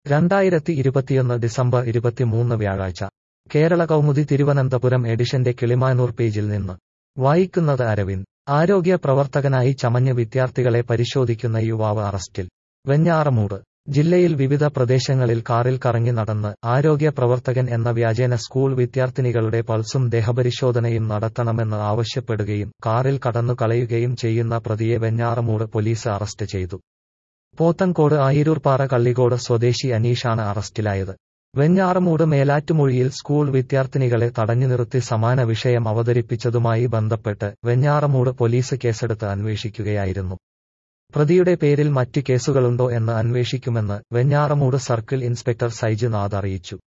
രണ്ടായിരത്തി ഇരുപത്തിയൊന്ന് ഡിസംബർ ഇരുപത്തിമൂന്ന് വ്യാഴാഴ്ച കേരള കൗമുദി തിരുവനന്തപുരം എഡിഷന്റെ കിളിമാനൂർ പേജിൽ നിന്ന് വായിക്കുന്നത് അരവിന്ദ് ആരോഗ്യ പ്രവർത്തകനായി ചമഞ്ഞ് വിദ്യാർത്ഥികളെ പരിശോധിക്കുന്ന യുവാവ് അറസ്റ്റിൽ വെഞ്ഞാറമൂട് ജില്ലയിൽ വിവിധ പ്രദേശങ്ങളിൽ കാറിൽ കറങ്ങി നടന്ന് ആരോഗ്യ പ്രവർത്തകൻ എന്ന വ്യാജേന സ്കൂൾ വിദ്യാർത്ഥിനികളുടെ പൾസും ദേഹപരിശോധനയും നടത്തണമെന്ന് ആവശ്യപ്പെടുകയും കാറിൽ കടന്നു കളയുകയും ചെയ്യുന്ന പ്രതിയെ വെഞ്ഞാറമൂട് പോലീസ് അറസ്റ്റ് ചെയ്തു പോത്തൻകോട് ആയിരൂർപ്പാറ കള്ളിക്കോട് സ്വദേശി അനീഷാണ് അറസ്റ്റിലായത് വെഞ്ഞാറമൂട് മേലാറ്റുമൊഴിയിൽ സ്കൂൾ വിദ്യാർത്ഥിനികളെ തടഞ്ഞു നിർത്തി സമാന വിഷയം അവതരിപ്പിച്ചതുമായി ബന്ധപ്പെട്ട് വെഞ്ഞാറമൂട് പോലീസ് കേസെടുത്ത് അന്വേഷിക്കുകയായിരുന്നു പ്രതിയുടെ പേരിൽ മറ്റ് കേസുകളുണ്ടോ എന്ന് അന്വേഷിക്കുമെന്ന് വെഞ്ഞാറമൂട് സർക്കിൾ ഇൻസ്പെക്ടർ സൈജ് നാഥ് അറിയിച്ചു